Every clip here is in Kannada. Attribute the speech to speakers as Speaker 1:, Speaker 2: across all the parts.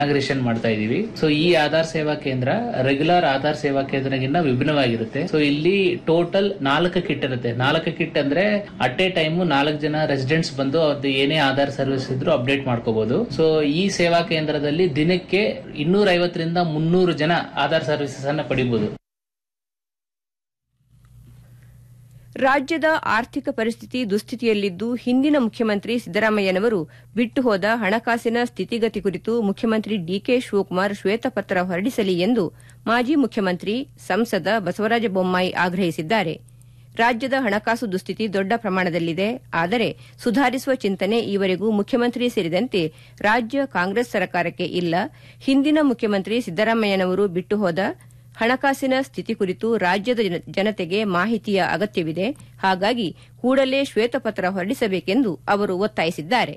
Speaker 1: ಇನಾಗ್ರೇಷನ್ ಮಾಡ್ತಾ ಇದೀವಿ ಸೊ ಈ ಆಧಾರ್ ಸೇವಾ ಕೇಂದ್ರ ರೆಗ್ಯುಲರ್ ಆಧಾರ್ ಸೇವಾ ಕೇಂದ್ರಗಿನ್ನ ವಿಭಿನ್ನವಾಗಿರುತ್ತೆ ಸೊ ಇಲ್ಲಿ ಟೋಟಲ್ ನಾಲ್ಕು ಕಿಟ್ ಇರುತ್ತೆ ನಾಲ್ಕು ಕಿಟ್ ಅಂದ್ರೆ ಅಟ್ ಎ ಟೈಮ್ ನಾಲ್ಕು ಜನ ರೆಸಿಡೆಂಟ್ಸ್ ಬಂದು ಅವ್ರದ್ದು ಏನೇ ಆಧಾರ್ ಸರ್ವಿಸ್ ಇದ್ರು ಅಪ್ಡೇಟ್ ಮಾಡ್ಕೋಬಹುದು ಸೊ ಈ ಸೇವಾ ಕೇಂದ್ರದಲ್ಲಿ ದಿನಕ್ಕೆ ಇನ್ನೂರ ಐವತ್ತರಿಂದ ಮುನ್ನೂರು ಜನ ಆಧಾರ್ ಸರ್ವಿಸಸ್ ಅನ್ನ ಪಡಿಬಹುದು
Speaker 2: ರಾಜ್ಯದ ಆರ್ಥಿಕ ಪರಿಸ್ಥಿತಿ ದುಸ್ಥಿತಿಯಲ್ಲಿದ್ದು ಹಿಂದಿನ ಮುಖ್ಯಮಂತ್ರಿ ಸಿದ್ದರಾಮಯ್ಯನವರು ಬಿಟ್ಟು ಹೋದ ಹಣಕಾಸಿನ ಸ್ಥಿತಿಗತಿ ಕುರಿತು ಮುಖ್ಯಮಂತ್ರಿ ಡಿಕೆ ಶಿವಕುಮಾರ್ ಶ್ವೇತಪತ್ರ ಹೊರಡಿಸಲಿ ಎಂದು ಮಾಜಿ ಮುಖ್ಯಮಂತ್ರಿ ಸಂಸದ ಬಸವರಾಜ ಬೊಮ್ಮಾಯಿ ಆಗ್ರಹಿಸಿದ್ದಾರೆ ರಾಜ್ಯದ ಹಣಕಾಸು ದುಸ್ಥಿತಿ ದೊಡ್ಡ ಪ್ರಮಾಣದಲ್ಲಿದೆ ಆದರೆ ಸುಧಾರಿಸುವ ಚಿಂತನೆ ಈವರೆಗೂ ಮುಖ್ಯಮಂತ್ರಿ ಸೇರಿದಂತೆ ರಾಜ್ಯ ಕಾಂಗ್ರೆಸ್ ಸರ್ಕಾರಕ್ಕೆ ಇಲ್ಲ ಹಿಂದಿನ ಮುಖ್ಯಮಂತ್ರಿ ಸಿದ್ದರಾಮಯ್ಯನವರು ಬಿಟ್ಟು ಹೋದ ಹಣಕಾಸಿನ ಸ್ಥಿತಿ ಕುರಿತು ರಾಜ್ಯದ ಜನ- ಜನತೆಗೆ ಮಾಹಿತಿಯ ಅಗತ್ಯವಿದೆ ಹಾಗಾಗಿ ಕೂಡಲೇ ಶ್ವೇತಪತ್ರ ಹೊರಡಿಸಬೇಕೆಂದು ಅವರು ಒತ್ತಾಯಿಸಿದ್ದಾರೆ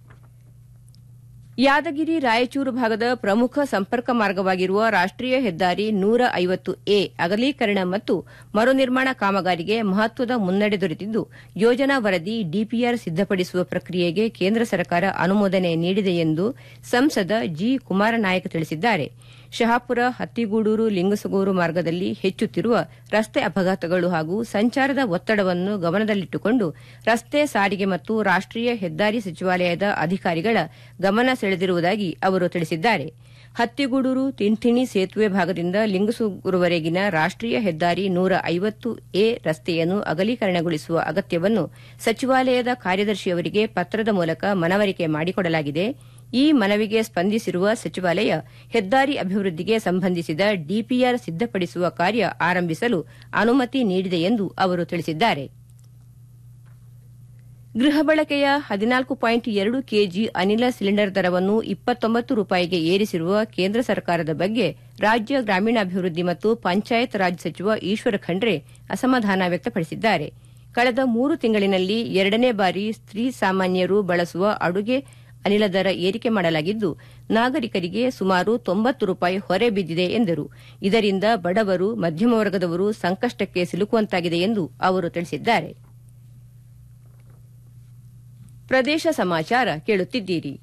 Speaker 2: ಯಾದಗಿರಿ ರಾಯಚೂರು ಭಾಗದ ಪ್ರಮುಖ ಸಂಪರ್ಕ ಮಾರ್ಗವಾಗಿರುವ ರಾಷ್ಟೀಯ ಹೆದ್ದಾರಿ ನೂರ ಐವತ್ತು ಎ ಅಗಲೀಕರಣ ಮತ್ತು ಮರುನಿರ್ಮಾಣ ಕಾಮಗಾರಿಗೆ ಮಹತ್ವದ ಮುನ್ನಡೆ ದೊರೆತಿದ್ದು ಯೋಜನಾ ವರದಿ ಡಿಪಿಆರ್ ಸಿದ್ದಪಡಿಸುವ ಪ್ರಕ್ರಿಯೆಗೆ ಕೇಂದ್ರ ಸರ್ಕಾರ ಅನುಮೋದನೆ ನೀಡಿದೆ ಎಂದು ಸಂಸದ ಜಿ ಕುಮಾರನಾಯಕ್ ತಿಳಿಸಿದ್ದಾರೆ ಶಹಾಪುರ ಹತ್ತಿಗೂಡೂರು ಲಿಂಗಸಗೂರು ಮಾರ್ಗದಲ್ಲಿ ಹೆಚ್ಚುತ್ತಿರುವ ರಸ್ತೆ ಅಪಘಾತಗಳು ಹಾಗೂ ಸಂಚಾರದ ಒತ್ತಡವನ್ನು ಗಮನದಲ್ಲಿಟ್ಟುಕೊಂಡು ರಸ್ತೆ ಸಾರಿಗೆ ಮತ್ತು ರಾಷ್ಟೀಯ ಹೆದ್ದಾರಿ ಸಚಿವಾಲಯದ ಅಧಿಕಾರಿಗಳ ಗಮನ ಸೆಳೆದಿರುವುದಾಗಿ ಅವರು ತಿಳಿಸಿದ್ದಾರೆ ಹತ್ತಿಗೂಡೂರು ತಿಂಥಿಣಿ ಸೇತುವೆ ಭಾಗದಿಂದ ಲಿಂಗಸೂರುವರೆಗಿನ ರಾಷ್ಟೀಯ ಹೆದ್ದಾರಿ ನೂರ ಐವತ್ತು ಎ ರಸ್ತೆಯನ್ನು ಅಗಲೀಕರಣಗೊಳಿಸುವ ಅಗತ್ಯವನ್ನು ಸಚಿವಾಲಯದ ಕಾರ್ಯದರ್ಶಿಯವರಿಗೆ ಪತ್ರದ ಮೂಲಕ ಮನವರಿಕೆ ಮಾಡಿಕೊಡಲಾಗಿದೆ ಈ ಮನವಿಗೆ ಸ್ಪಂದಿಸಿರುವ ಸಚಿವಾಲಯ ಹೆದ್ದಾರಿ ಅಭಿವೃದ್ಧಿಗೆ ಸಂಬಂಧಿಸಿದ ಡಿಪಿಆರ್ ಸಿದ್ದಪಡಿಸುವ ಕಾರ್ಯ ಆರಂಭಿಸಲು ಅನುಮತಿ ನೀಡಿದೆ ಎಂದು ಅವರು ತಿಳಿಸಿದ್ದಾರೆ ಗೃಹ ಬಳಕೆಯ ಹದಿನಾಲ್ಕು ಪಾಯಿಂಟ್ ಎರಡು ಕೆಜಿ ಅನಿಲ ಸಿಲಿಂಡರ್ ದರವನ್ನು ಇಪ್ಪತ್ತೊಂಬತ್ತು ರೂಪಾಯಿಗೆ ಏರಿಸಿರುವ ಕೇಂದ್ರ ಸರ್ಕಾರದ ಬಗ್ಗೆ ರಾಜ್ಯ ಗ್ರಾಮೀಣಾಭಿವೃದ್ಧಿ ಮತ್ತು ಪಂಚಾಯತ್ ರಾಜ್ ಸಚಿವ ಈಶ್ವರ ಖಂಡ್ರೆ ಅಸಮಾಧಾನ ವ್ಯಕ್ತಪಡಿಸಿದ್ದಾರೆ ಕಳೆದ ಮೂರು ತಿಂಗಳಿನಲ್ಲಿ ಎರಡನೇ ಬಾರಿ ಸ್ತ್ರೀ ಸಾಮಾನ್ಯರು ಬಳಸುವ ಅಡುಗೆ ಅನಿಲ ದರ ಏರಿಕೆ ಮಾಡಲಾಗಿದ್ದು ನಾಗರಿಕರಿಗೆ ಸುಮಾರು ತೊಂಬತ್ತು ರೂಪಾಯಿ ಹೊರೆ ಬಿದ್ದಿದೆ ಎಂದರು ಇದರಿಂದ ಬಡವರು ಮಧ್ಯಮ ವರ್ಗದವರು ಸಂಕಷ್ಟಕ್ಕೆ ಸಿಲುಕುವಂತಾಗಿದೆ ಎಂದು ಅವರು ತಿಳಿಸಿದ್ದಾರೆ ಪ್ರದೇಶ ಸಮಾಚಾರ ಕೇಳುತ್ತಿದ್ದೀರಿ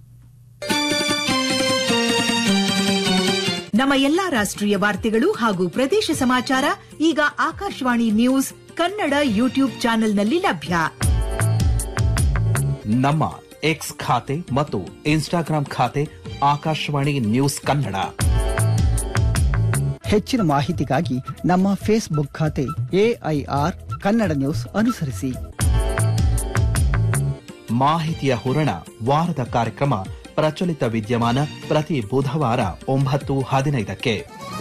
Speaker 3: ನಮ್ಮ ಎಲ್ಲಾ ರಾಷ್ಟ್ರೀಯ ವಾರ್ತೆಗಳು ಹಾಗೂ ಪ್ರದೇಶ ಸಮಾಚಾರ ಈಗ ಆಕಾಶವಾಣಿ ನ್ಯೂಸ್ ಕನ್ನಡ ಯೂಟ್ಯೂಬ್ ಚಾನೆಲ್ನಲ್ಲಿ ಲಭ್ಯ
Speaker 4: ನಮ್ಮ ಎಕ್ಸ್ ಖಾತೆ ಮತ್ತು ಇನ್ಸ್ಟಾಗ್ರಾಂ ಖಾತೆ ಆಕಾಶವಾಣಿ ನ್ಯೂಸ್ ಕನ್ನಡ
Speaker 5: ಹೆಚ್ಚಿನ ಮಾಹಿತಿಗಾಗಿ ನಮ್ಮ ಫೇಸ್ಬುಕ್ ಖಾತೆ ಎಐಆರ್ ಕನ್ನಡ ನ್ಯೂಸ್ ಅನುಸರಿಸಿ
Speaker 4: ಮಾಹಿತಿಯ ಹೂರಣ ವಾರದ ಕಾರ್ಯಕ್ರಮ ಪ್ರಚಲಿತ ವಿದ್ಯಮಾನ ಪ್ರತಿ ಬುಧವಾರ ಒಂಬತ್ತು ಹದಿನೈದಕ್ಕೆ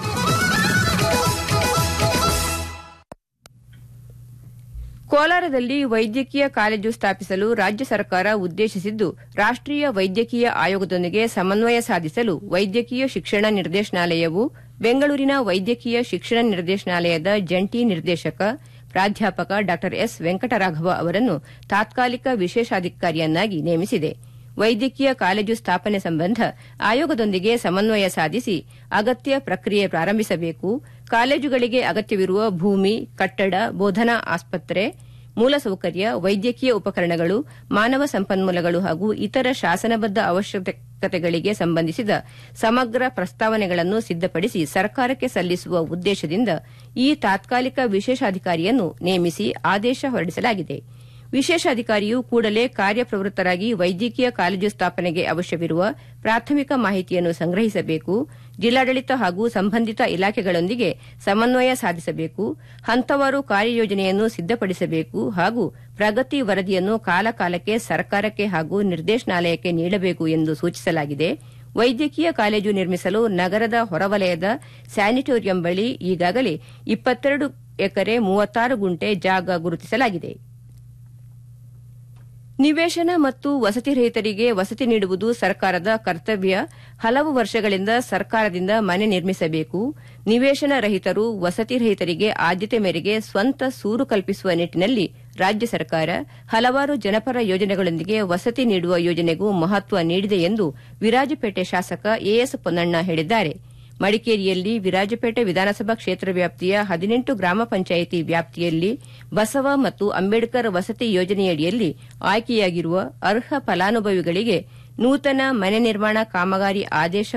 Speaker 2: ಕೋಲಾರದಲ್ಲಿ ವೈದ್ಯಕೀಯ ಕಾಲೇಜು ಸ್ಥಾಪಿಸಲು ರಾಜ್ಯ ಸರ್ಕಾರ ಉದ್ದೇಶಿಸಿದ್ದು ರಾಷ್ಟೀಯ ವೈದ್ಯಕೀಯ ಆಯೋಗದೊಂದಿಗೆ ಸಮನ್ವಯ ಸಾಧಿಸಲು ವೈದ್ಯಕೀಯ ಶಿಕ್ಷಣ ನಿರ್ದೇಶನಾಲಯವು ಬೆಂಗಳೂರಿನ ವೈದ್ಯಕೀಯ ಶಿಕ್ಷಣ ನಿರ್ದೇಶನಾಲಯದ ಜಂಟಿ ನಿರ್ದೇಶಕ ಪ್ರಾಧ್ಯಾಪಕ ಡಾ ಎಸ್ ವೆಂಕಟರಾಘವ ಅವರನ್ನು ತಾತ್ಕಾಲಿಕ ವಿಶೇಷಾಧಿಕಾರಿಯನ್ನಾಗಿ ನೇಮಿಸಿದೆ ವೈದ್ಯಕೀಯ ಕಾಲೇಜು ಸ್ಥಾಪನೆ ಸಂಬಂಧ ಆಯೋಗದೊಂದಿಗೆ ಸಮನ್ವಯ ಸಾಧಿಸಿ ಅಗತ್ಯ ಪ್ರಕ್ರಿಯೆ ಪ್ರಾರಂಭಿಸಬೇಕು ಕಾಲೇಜುಗಳಿಗೆ ಅಗತ್ಯವಿರುವ ಭೂಮಿ ಕಟ್ಟಡ ಬೋಧನಾ ಆಸ್ಪತ್ರೆ ಮೂಲಸೌಕರ್ಯ ವೈದ್ಯಕೀಯ ಉಪಕರಣಗಳು ಮಾನವ ಸಂಪನ್ಮೂಲಗಳು ಹಾಗೂ ಇತರ ಶಾಸನಬದ್ದ ಅವಶ್ಯಕತೆಗಳಿಗೆ ಸಂಬಂಧಿಸಿದ ಸಮಗ್ರ ಪ್ರಸ್ತಾವನೆಗಳನ್ನು ಸಿದ್ದಪಡಿಸಿ ಸರ್ಕಾರಕ್ಕೆ ಸಲ್ಲಿಸುವ ಉದ್ದೇಶದಿಂದ ಈ ತಾತ್ಕಾಲಿಕ ವಿಶೇಷಾಧಿಕಾರಿಯನ್ನು ನೇಮಿಸಿ ಆದೇಶ ಹೊರಡಿಸಲಾಗಿದೆ ವಿಶೇಷಾಧಿಕಾರಿಯು ಕೂಡಲೇ ಕಾರ್ಯಪ್ರವೃತ್ತರಾಗಿ ವೈದ್ಯಕೀಯ ಕಾಲೇಜು ಸ್ಥಾಪನೆಗೆ ಅವಶ್ಯವಿರುವ ಪ್ರಾಥಮಿಕ ಮಾಹಿತಿಯನ್ನು ಸಂಗ್ರಹಿಸಬೇಕು ಜಿಲ್ಲಾಡಳಿತ ಹಾಗೂ ಸಂಬಂಧಿತ ಇಲಾಖೆಗಳೊಂದಿಗೆ ಸಮನ್ವಯ ಸಾಧಿಸಬೇಕು ಹಂತವಾರು ಕಾರ್ಯಯೋಜನೆಯನ್ನು ಸಿದ್ದಪಡಿಸಬೇಕು ಹಾಗೂ ಪ್ರಗತಿ ವರದಿಯನ್ನು ಕಾಲಕಾಲಕ್ಕೆ ಸರ್ಕಾರಕ್ಕೆ ಹಾಗೂ ನಿರ್ದೇಶನಾಲಯಕ್ಕೆ ನೀಡಬೇಕು ಎಂದು ಸೂಚಿಸಲಾಗಿದೆ ವೈದ್ಯಕೀಯ ಕಾಲೇಜು ನಿರ್ಮಿಸಲು ನಗರದ ಹೊರವಲಯದ ಸ್ಯಾನಿಟೋರಿಯಂ ಬಳಿ ಈಗಾಗಲೇ ಇಪ್ಪತ್ತೆರಡು ಎಕರೆ ಮೂವತ್ತಾರು ಗುಂಟೆ ಜಾಗ ಗುರುತಿಸಲಾಗಿದೆ ನಿವೇಶನ ಮತ್ತು ವಸತಿ ರಹಿತರಿಗೆ ವಸತಿ ನೀಡುವುದು ಸರ್ಕಾರದ ಕರ್ತವ್ಯ ಹಲವು ವರ್ಷಗಳಿಂದ ಸರ್ಕಾರದಿಂದ ಮನೆ ನಿರ್ಮಿಸಬೇಕು ನಿವೇಶನ ರಹಿತರು ವಸತಿ ರಹಿತರಿಗೆ ಆದ್ಯತೆ ಮೇರೆಗೆ ಸ್ವಂತ ಸೂರು ಕಲ್ಪಿಸುವ ನಿಟ್ಟಿನಲ್ಲಿ ರಾಜ್ಯ ಸರ್ಕಾರ ಹಲವಾರು ಜನಪರ ಯೋಜನೆಗಳೊಂದಿಗೆ ವಸತಿ ನೀಡುವ ಯೋಜನೆಗೂ ಮಹತ್ವ ನೀಡಿದೆ ಎಂದು ವಿರಾಜಪೇಟೆ ಶಾಸಕ ಎಎಸ್ ಪೊನ್ನಣ್ಣ ಹೇಳಿದ್ದಾರೆ ಮಡಿಕೇರಿಯಲ್ಲಿ ವಿರಾಜಪೇಟೆ ವಿಧಾನಸಭಾ ಕ್ಷೇತ್ರ ವ್ಯಾಪ್ತಿಯ ಹದಿನೆಂಟು ಗ್ರಾಮ ಪಂಚಾಯಿತಿ ವ್ಯಾಪ್ತಿಯಲ್ಲಿ ಬಸವ ಮತ್ತು ಅಂಬೇಡ್ಕರ್ ವಸತಿ ಯೋಜನೆಯಡಿಯಲ್ಲಿ ಆಯ್ಕೆಯಾಗಿರುವ ಅರ್ಹ ಫಲಾನುಭವಿಗಳಿಗೆ ನೂತನ ಮನೆ ನಿರ್ಮಾಣ ಕಾಮಗಾರಿ ಆದೇಶ